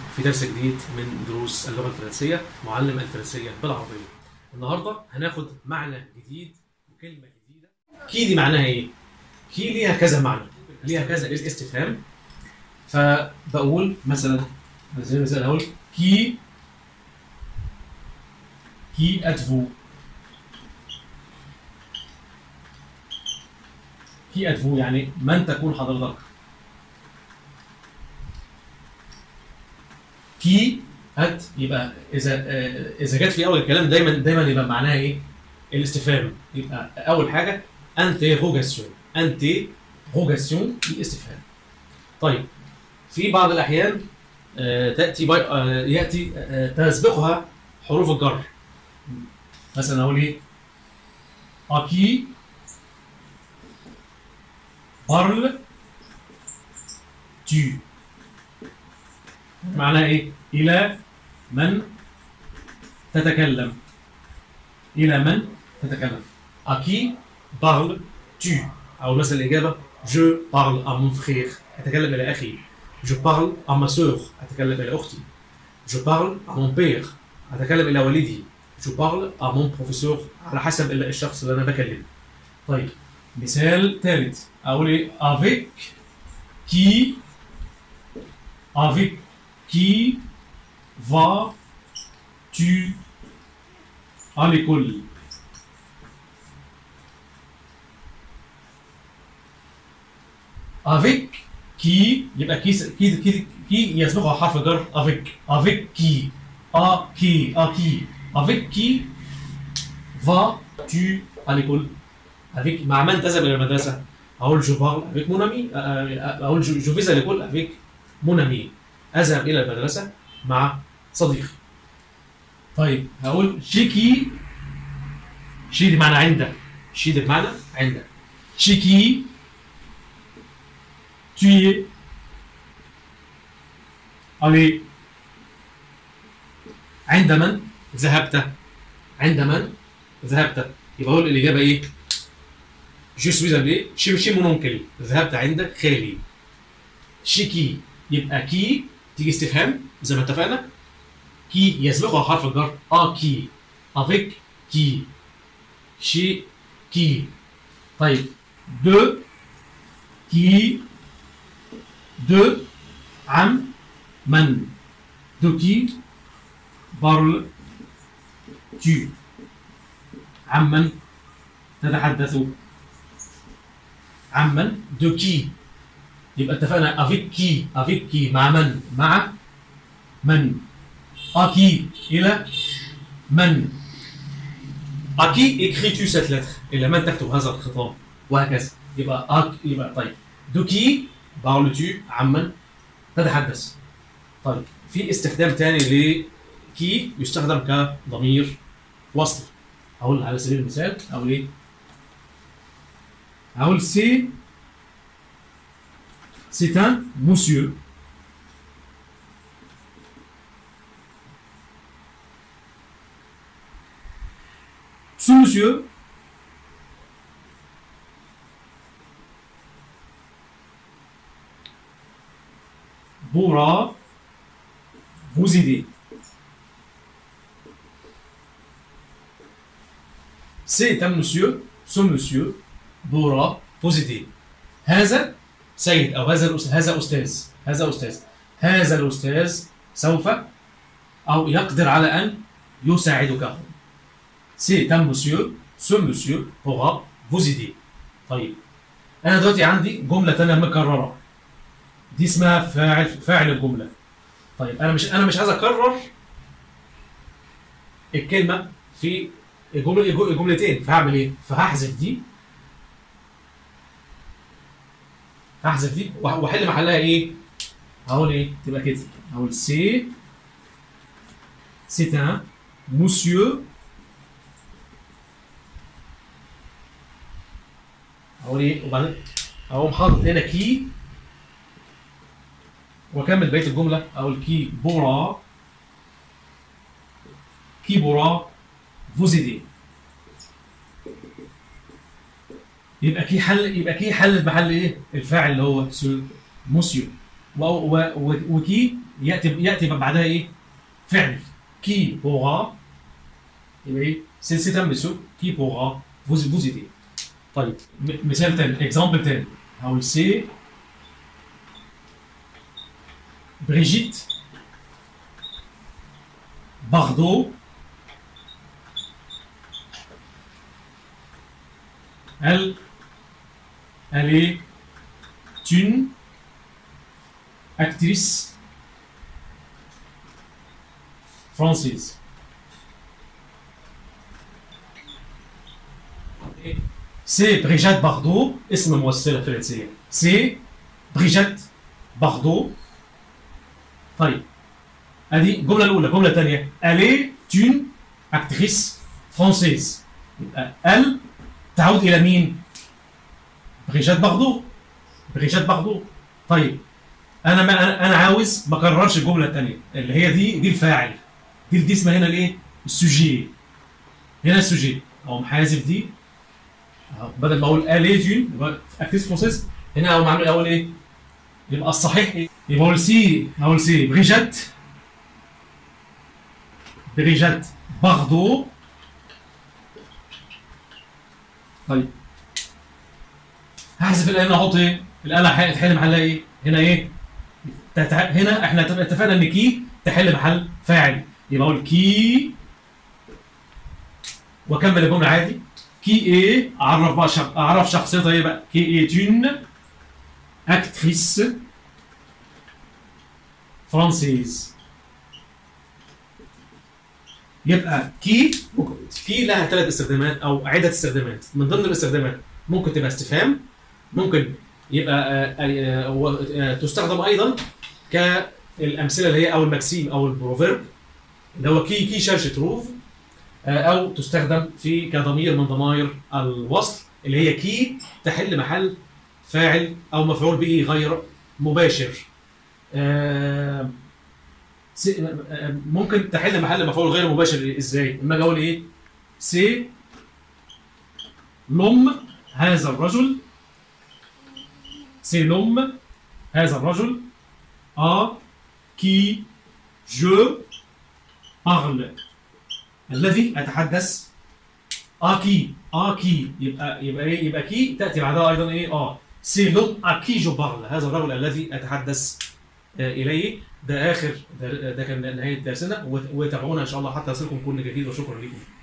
في درس جديد من دروس اللغة الفرنسية معلم الفرنسية بالعربية النهاردة هناخد معنى جديد وكلمة جديدة كي دي معناها ايه؟ كي ليها كذا معنى ليها كذا استفهام فبقول مثلا زي مثلا اقول كي كي اتفو كي اتفو يعني من تكون حضرتك كي ات يبقى اذا آه، اذا جت في اول الكلام دايما دايما يبقى معناها ايه؟ الاستفهام يبقى اول حاجه انتيروجاسيون انتيروجاسيون الاستفهام طيب في بعض الاحيان آه، تاتي باي آه، ياتي آه، تسبقها حروف الجر مثلا اقول ايه؟ اكي بارل تو معناها ايه؟ الى من تتكلم الى من تتكلم اكي بارل تو او مثلا الاجابه جو بارل à mon frère اتكلم الى اخي je parle à ma sœur اتكلم الى اختي je parle à mon père اتكلم الى والدي je parle à mon professeur على حسب ال- الشخص اللي انا بكلمه طيب مثال ثالث اقول ايه avec qui avec qui vas tu à l'école avec qui يبقى كي كي كي, كي يسبقها حرف جر avec avec qui à qui à qui avec qui vas tu à l'école avec مع من تذهب الى المدرسه اقول je parle avec mon ami أ- أ- اقول je, je vais à l'école avec mon ami اذهب الى المدرسه مع صديقي طيب هقول شيكي شي دي معنى عند شي دي بمعنى عند شيكي tu y es allez عند من ذهبت عند من ذهبت يبقى اقول الاجابه ايه جو سويز allé chez chez mon oncle ذهبت عند خالي شيكي يبقى كي تيجي استفهام زي ما اتفقنا كي يسبقها حرف الجر ا كي افيك كي شي كي طيب دو كي دو عن من دو كي بارل تو عمن تتحدث عمن دو كي يبقى اتفقنا افيك كي افيك كي مع من مع من اكي الى من اكي écris-tu cette lettre الى من تكتب هذا الخطاب وهكذا يبقى أك يبقى طيب دو كي parles tu عمن تتحدث طيب في استخدام تاني لكي يستخدم كضمير وصل اقول على سبيل المثال اقول ايه اقول سي C'est un monsieur. Ce monsieur pourra vous aider. C'est un monsieur, ce monsieur pourra vous aider. هذا سيد او هذا الأس- هذا استاذ هذا استاذ هذا الاستاذ سوف او يقدر على ان يساعدك سي un monsieur ce monsieur pourra vous aider طيب انا دلوقتي عندي جمله تانية مكرره دي اسمها فاعل فاعل الجمله طيب انا مش انا مش عايز اكرر الكلمه في الجمله الجملتين فهعمل ايه فهحذف دي هحذف دي وأح- واحل محلها ايه؟ هقول ايه؟ تبقى كده هقول سي سي ان موسيو هقول ايه؟ وبعدين اقوم حاطط هنا كي واكمل بقيه الجمله اقول كي بورا كي بورا فوزيدي يبقى كي حل يبقى كي حل محل ايه؟ الفاعل اللي هو سو موسيو و- و- و- وكي ياتي ياتي بعدها ايه فعل كي بوغا يبقى ايه سي سي ان مسيو كي بوغا فوز فوز ايدي طيب م- مثال تاني اكزامبل تاني هقول سي بريجيت باردو Elle, elle est une actrice française. C'est Brigitte Bardot اسم الممثلة الفرنسية. C'est Brigitte Bardot. طيب ادي الجملة الأولى، الجملة الثانية. Elle est une actrice française. يبقى elle تعود الى مين؟ بريجات باردو بريجات باردو طيب انا ما انا أنا عاوز ما اكررش الجمله الثانيه اللي هي دي دي الفاعل دي دي اسمها هنا الايه؟ السوجي هنا السوجي او محازف دي أهو، بدل ما اقول الي دون يبقى اكتيس فرونسيز هنا اقوم عامل الاول ايه؟ يبقى الصحيح ايه؟ يبقى اقول سي اقول سي بريجات بريجات باردو طيب هحذف الآلة احط ايه؟ الآلة هتحل محلها ايه؟ هنا ايه؟ تتع... هنا احنا اتفقنا ان كي تحل محل فاعل يبقى اقول كي واكمل الجمله عادي كي ايه اعرف بقى شخ... اعرف شخصيتها ايه بقى كي ايه تون اكتريس فرانسيز يبقى كي كي لها ثلاث استخدامات او عده استخدامات من ضمن الاستخدامات ممكن تبقى استفهام ممكن يبقى آه، آه، آه، و- آه، تستخدم ايضا كالامثله اللي هي او المكسيم او البروفيرب اللي هو كي كي شارج تروف آه، او تستخدم في كضمير من ضمائر الوصل اللي هي كي تحل محل فاعل او مفعول به غير مباشر آه، سي- آه، ممكن تحل محل مفعول غير مباشر ازاي؟ لما اجي اقول ايه؟ سي لوم هذا الرجل سي لوم هذا الرجل ا كي جو بارل الذي اتحدث اكي اكي يبقى يبقى ايه يبقى كي تاتي بعدها ايضا ايه اه سي لوم اكي جو بارل هذا الرجل الذي اتحدث آه، اليه ده اخر ده, ده كان نهايه درسنا وت- وتابعونا ان شاء الله حتى يصلكم كل جديد وشكرا لكم